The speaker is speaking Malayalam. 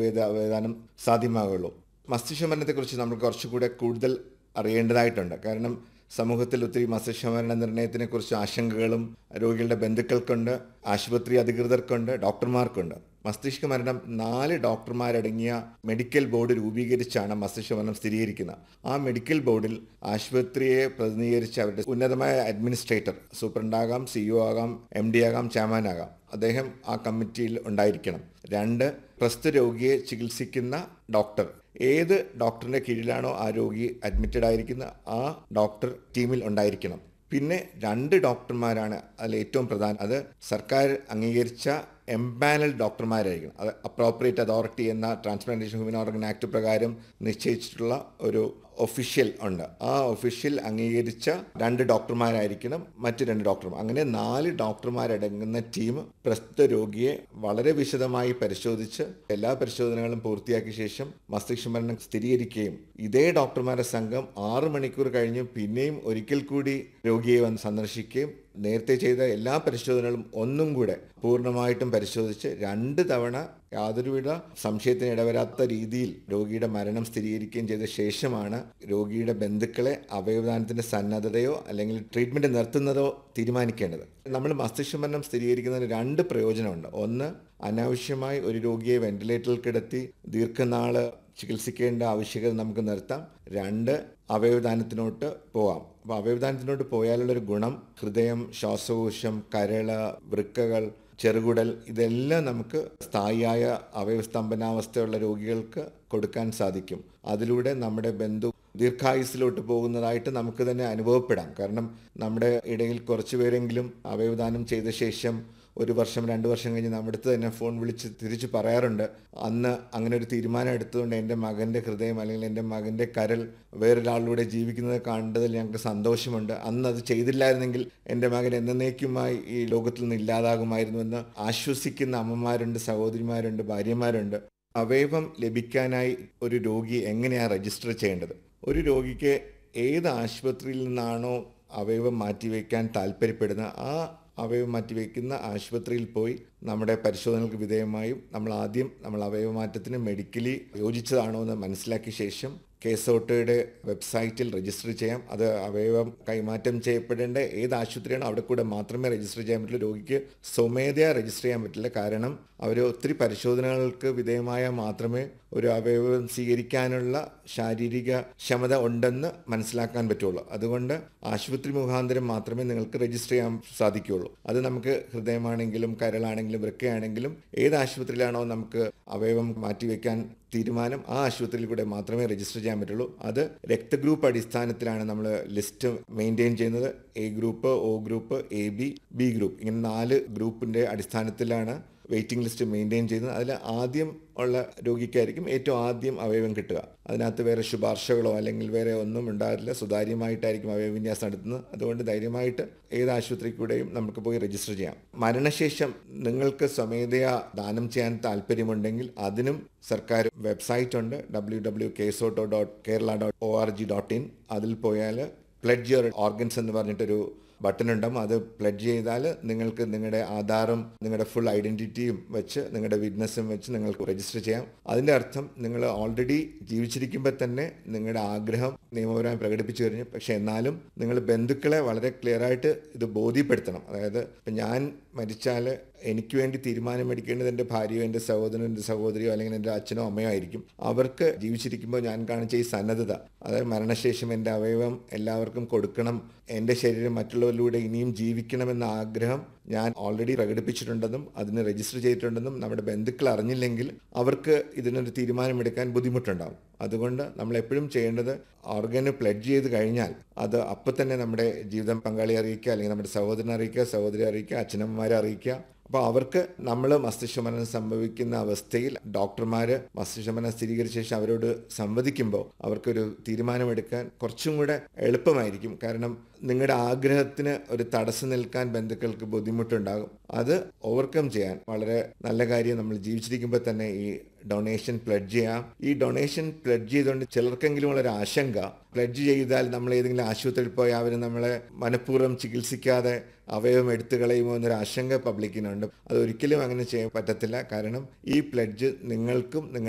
ആയുർവേദ അവയവദാനം സാധ്യമാകുള്ളൂ മസ്തിഷ്ക മരണത്തെക്കുറിച്ച് നമ്മൾ കുറച്ചുകൂടെ കൂടുതൽ അറിയേണ്ടതായിട്ടുണ്ട് കാരണം സമൂഹത്തിൽ ഒത്തിരി മസ്തിഷ്ക മരണ നിർണയത്തിനെക്കുറിച്ച് ആശങ്കകളും രോഗികളുടെ ബന്ധുക്കൾക്കുണ്ട് ആശുപത്രി അധികൃതർക്കുണ്ട് ഡോക്ടർമാർക്കുണ്ട് മസ്തിഷ്ക മരണം നാല് ഡോക്ടർമാരടങ്ങിയ മെഡിക്കൽ ബോർഡ് രൂപീകരിച്ചാണ് മസ്തിഷ്ക മരണം സ്ഥിരീകരിക്കുന്നത് ആ മെഡിക്കൽ ബോർഡിൽ ആശുപത്രിയെ പ്രതിനിധീകരിച്ച് അവരുടെ ഉന്നതമായ അഡ്മിനിസ്ട്രേറ്റർ സൂപ്രണ്ടാകാം സിഇഒ ആകാം എം ഡി ആകാം chairman ആകാം അദ്ദേഹം ആ കമ്മിറ്റിയിൽ ഉണ്ടായിരിക്കണം രണ്ട് പ്രസ്തുത രോഗിയെ ചികിത്സിക്കുന്ന ഡോക്ടർ ഏത് ഡോക്ടറിന്റെ കീഴിലാണോ ആ രോഗി അഡ്മിറ്റഡ് ആയിരിക്കുന്ന ആ ഡോക്ടർ ടീമിൽ ഉണ്ടായിരിക്കണം പിന്നെ രണ്ട് ഡോക്ടർമാരാണ് അതിൽ ഏറ്റവും പ്രധാനം അത് സർക്കാർ അംഗീകരിച്ച എംപാനൽ ഡോക്ടർമാരായിരിക്കണം അത് അപ്രോപ്രിയേറ്റ് അതോറിറ്റി എന്ന ട്രാൻസ്പ്ലാന്റേഷൻ ഹ്യൂമൻ ഓർഗൻ ആക്ട് പ്രകാരം നിശ്ചയിച്ചിട്ടുള്ള ഒരു ഒഫീഷ്യൽ ഉണ്ട് ആ ഒഫീഷ്യൽ അംഗീകരിച്ച രണ്ട് ഡോക്ടർമാരായിരിക്കണം മറ്റു രണ്ട് ഡോക്ടർമാർ അങ്ങനെ നാല് ഡോക്ടർമാരടങ്ങുന്ന ടീം പ്രസ്തുത രോഗിയെ വളരെ വിശദമായി പരിശോധിച്ച് എല്ലാ പരിശോധനകളും പൂർത്തിയാക്കിയ ശേഷം മസ്തിഷ്ക മരണം സ്ഥിരീകരിക്കുകയും ഇതേ ഡോക്ടർമാരുടെ സംഘം ആറ് മണിക്കൂർ കഴിഞ്ഞ് പിന്നെയും ഒരിക്കൽ കൂടി രോഗിയെ വന്ന് സന്ദർശിക്കുകയും നേരത്തെ ചെയ്ത എല്ലാ പരിശോധനകളും ഒന്നും കൂടെ പൂർണ്ണമായിട്ടും പരിശോധിച്ച് രണ്ട് തവണ യാതൊരുവിധ സംശയത്തിന് ഇടവരാത്ത രീതിയിൽ രോഗിയുടെ മരണം സ്ഥിരീകരിക്കുകയും ചെയ്ത ശേഷമാണ് രോഗിയുടെ ബന്ധുക്കളെ അവയവദാനത്തിന്റെ സന്നദ്ധതയോ അല്ലെങ്കിൽ ട്രീറ്റ്മെന്റ് നിർത്തുന്നതോ തീരുമാനിക്കേണ്ടത് നമ്മൾ മസ്തിഷ്ക മരണം സ്ഥിരീകരിക്കുന്നതിന് രണ്ട് പ്രയോജനമുണ്ട് ഒന്ന് അനാവശ്യമായി ഒരു രോഗിയെ വെന്റിലേറ്ററിൽ കിടത്തി ദീർഘനാള് ചികിത്സിക്കേണ്ട ആവശ്യകത നമുക്ക് നിർത്താം രണ്ട് അവയവദാനത്തിനോട്ട് പോവാം അപ്പോൾ അവയവദാനത്തിനോട്ട് പോയാലുള്ളൊരു ഗുണം ഹൃദയം ശ്വാസകോശം കരള് വൃക്കകൾ ചെറുകുടൽ ഇതെല്ലാം നമുക്ക് സ്ഥായിയായ അവയവസ്തംഭനാവസ്ഥയുള്ള രോഗികൾക്ക് കൊടുക്കാൻ സാധിക്കും അതിലൂടെ നമ്മുടെ ബന്ധു ദീർഘായുസിലോട്ട് പോകുന്നതായിട്ട് നമുക്ക് തന്നെ അനുഭവപ്പെടാം കാരണം നമ്മുടെ ഇടയിൽ കുറച്ചു പേരെങ്കിലും അവയവദാനം ചെയ്ത ശേഷം ഒരു വർഷം രണ്ട് വർഷം കഴിഞ്ഞ് നമ്മുടെ അടുത്ത് തന്നെ ഫോൺ വിളിച്ച് തിരിച്ച് പറയാറുണ്ട് അന്ന് അങ്ങനെ ഒരു തീരുമാനം എടുത്തുകൊണ്ട് എൻ്റെ മകൻ്റെ ഹൃദയം അല്ലെങ്കിൽ എൻ്റെ മകൻ്റെ കരൾ വേറൊരാളിലൂടെ ജീവിക്കുന്നത് കണ്ടതിൽ ഞങ്ങൾക്ക് സന്തോഷമുണ്ട് അന്ന് അത് ചെയ്തില്ലായിരുന്നെങ്കിൽ എൻ്റെ മകൻ എന്നേക്കുമായി ഈ ലോകത്തിൽ നിന്ന് ഇല്ലാതാകുമായിരുന്നുവെന്ന് ആശ്വസിക്കുന്ന അമ്മമാരുണ്ട് സഹോദരിമാരുണ്ട് ഭാര്യമാരുണ്ട് അവയവം ലഭിക്കാനായി ഒരു രോഗി എങ്ങനെയാണ് രജിസ്റ്റർ ചെയ്യേണ്ടത് ഒരു രോഗിക്ക് ഏത് ആശുപത്രിയിൽ നിന്നാണോ അവയവം മാറ്റിവെക്കാൻ താല്പര്യപ്പെടുന്നത് ആ അവയവം മാറ്റിവെക്കുന്ന ആശുപത്രിയിൽ പോയി നമ്മുടെ പരിശോധനകൾക്ക് വിധേയമായും നമ്മൾ ആദ്യം നമ്മൾ അവയവമാറ്റത്തിന് മെഡിക്കലി യോജിച്ചതാണോ എന്ന് മനസ്സിലാക്കിയ ശേഷം കേസോട്ടയുടെ വെബ്സൈറ്റിൽ രജിസ്റ്റർ ചെയ്യാം അത് അവയവം കൈമാറ്റം ചെയ്യപ്പെടേണ്ട ഏത് ആശുപത്രിയാണോ അവിടെ കൂടെ മാത്രമേ രജിസ്റ്റർ ചെയ്യാൻ പറ്റുള്ളൂ രോഗിക്ക് സ്വമേധയാ രജിസ്റ്റർ ചെയ്യാൻ പറ്റില്ല കാരണം അവർ ഒത്തിരി പരിശോധനകൾക്ക് വിധേയമായാൽ മാത്രമേ ഒരു അവയവം സ്വീകരിക്കാനുള്ള ശാരീരിക ക്ഷമത ഉണ്ടെന്ന് മനസ്സിലാക്കാൻ പറ്റുള്ളൂ അതുകൊണ്ട് ആശുപത്രി മുഖാന്തരം മാത്രമേ നിങ്ങൾക്ക് രജിസ്റ്റർ ചെയ്യാൻ സാധിക്കുകയുള്ളൂ അത് നമുക്ക് ഹൃദയമാണെങ്കിലും കരളാണെങ്കിലും വൃക്കയാണെങ്കിലും ഏത് ആശുപത്രിയിലാണോ നമുക്ക് അവയവം മാറ്റിവെക്കാൻ തീരുമാനം ആ ആശുപത്രിയിൽ കൂടെ മാത്രമേ രജിസ്റ്റർ ചെയ്യാൻ പറ്റുള്ളൂ അത് രക്തഗ്രൂപ്പ് അടിസ്ഥാനത്തിലാണ് നമ്മൾ ലിസ്റ്റ് മെയിൻറ്റെയിൻ ചെയ്യുന്നത് A group O group A B B group ഇങ്ങനെ നാല് ഗ്രൂപ്പിൻ്റെ അടിസ്ഥാനത്തിലാണ് വെയിറ്റിംഗ് ലിസ്റ്റ് മെയിൻറ്റെയിൻ ചെയ്യുന്നത് അതിൽ ആദ്യം ഉള്ള രോഗിക്കായിരിക്കും ഏറ്റവും ആദ്യം അവയവം കിട്ടുക അതിനകത്ത് വേറെ ശുപാർശകളോ അല്ലെങ്കിൽ വേറെ ഒന്നും ഉണ്ടാകില്ല സുതാര്യമായിട്ടായിരിക്കും അവയവവിന്യാസം നടത്തുന്നത് അതുകൊണ്ട് ധൈര്യമായിട്ട് ഏത് ആശുപത്രി കൂടെയും നമുക്ക് പോയി രജിസ്റ്റർ ചെയ്യാം മരണശേഷം നിങ്ങൾക്ക് സ്വമേധയാ ദാനം ചെയ്യാൻ താല്പര്യമുണ്ടെങ്കിൽ അതിനും സർക്കാർ വെബ്സൈറ്റ് ഉണ്ട് W W KSOTTO dot Kerala dot O R G dot in അതിൽ പോയാൽ പ്ലഡ്ജ് യുവർ ഓർഗൻസ് എന്ന് പറഞ്ഞിട്ടൊരു ബട്ടൺ ഉണ്ടാവും അത് പ്ലഡ്ജ് ചെയ്താൽ നിങ്ങൾക്ക് നിങ്ങളുടെ ആധാറും നിങ്ങളുടെ ഫുൾ ഐഡൻറ്റിറ്റിയും വെച്ച് നിങ്ങളുടെ വിറ്റ്നസ്സും വെച്ച് നിങ്ങൾക്ക് രജിസ്റ്റർ ചെയ്യാം അതിൻ്റെ അർത്ഥം നിങ്ങൾ ഓൾറെഡി ജീവിച്ചിരിക്കുമ്പോൾ തന്നെ നിങ്ങളുടെ ആഗ്രഹം നിയമപരമായി പ്രകടിപ്പിച്ചു കഴിഞ്ഞു പക്ഷേ എന്നാലും നിങ്ങൾ ബന്ധുക്കളെ വളരെ ക്ലിയർ ആയിട്ട് ഇത് ബോധ്യപ്പെടുത്തണം അതായത് ഇപ്പം ഞാൻ മരിച്ചാൽ എനിക്ക് വേണ്ടി തീരുമാനം എടുക്കേണ്ടത് എൻ്റെ ഭാര്യയോ എൻ്റെ സഹോദരനോ എൻ്റെ സഹോദരിയോ അല്ലെങ്കിൽ എൻ്റെ അച്ഛനോ അമ്മയോ ആയിരിക്കും അവർക്ക് ജീവിച്ചിരിക്കുമ്പോൾ ഞാൻ കാണിച്ച ഈ സന്നദ്ധത അതായത് മരണശേഷം എൻ്റെ അവയവം എല്ലാവർക്കും കൊടുക്കണം എൻ്റെ ശരീരം മറ്റുള്ളവരിലൂടെ ഇനിയും ജീവിക്കണമെന്ന ആഗ്രഹം ഞാൻ ഓൾറെഡി പ്രകടിപ്പിച്ചിട്ടുണ്ടെന്നും അതിന് രജിസ്റ്റർ ചെയ്തിട്ടുണ്ടെന്നും നമ്മുടെ ബന്ധുക്കൾ അറിഞ്ഞില്ലെങ്കിൽ അവർക്ക് ഇതിനൊരു തീരുമാനമെടുക്കാൻ ബുദ്ധിമുട്ടുണ്ടാകും അതുകൊണ്ട് നമ്മൾ എപ്പോഴും ചെയ്യേണ്ടത് ഓർഗന് പ്ലഡ്ജ് ചെയ്ത് കഴിഞ്ഞാൽ അത് അപ്പം തന്നെ നമ്മുടെ ജീവിതം പങ്കാളി അറിയിക്കുക അല്ലെങ്കിൽ നമ്മുടെ സഹോദരനെ അറിയിക്കുക സഹോദരി അറിയിക്കുക അച്ഛനമ്മമാരെ അറിയിക്കുക അപ്പോൾ അവർക്ക് നമ്മൾ മസ്തിഷ്കമരണം സംഭവിക്കുന്ന അവസ്ഥയിൽ ഡോക്ടർമാർ മസ്തിഷ്കമരണം സ്ഥിരീകരിച്ച ശേഷം അവരോട് സംവദിക്കുമ്പോൾ അവർക്കൊരു തീരുമാനമെടുക്കാൻ കുറച്ചും കൂടെ എളുപ്പമായിരിക്കും കാരണം നിങ്ങളുടെ ആഗ്രഹത്തിന് ഒരു തടസ്സം നിൽക്കാൻ ബന്ധുക്കൾക്ക് ബുദ്ധിമുട്ടുണ്ടാകും അത് ഓവർകം ചെയ്യാൻ വളരെ നല്ല കാര്യം നമ്മൾ ജീവിച്ചിരിക്കുമ്പോൾ തന്നെ ഈ ഡൊണേഷൻ പ്ലഡ്ജ് ചെയ്യാം ഈ ഡൊണേഷൻ പ്ലഡ്ജ് ചെയ്തുകൊണ്ട് ചിലർക്കെങ്കിലും ഉള്ള ഒരു ആശങ്ക പ്ലഡ്ജ് ചെയ്താൽ നമ്മൾ ഏതെങ്കിലും ആശുപത്രിയിൽ പോയി അവർ നമ്മളെ മനഃപൂർവ്വം ചികിത്സിക്കാതെ അവയവം എടുത്തു കളയുമോ എന്നൊരു ആശങ്ക പബ്ലിക്കിനുണ്ട് അത് ഒരിക്കലും അങ്ങനെ ചെയ്യാൻ പറ്റത്തില്ല കാരണം ഈ പ്ലഡ്ജ് നിങ്ങൾക്കും നിങ്ങളുടെ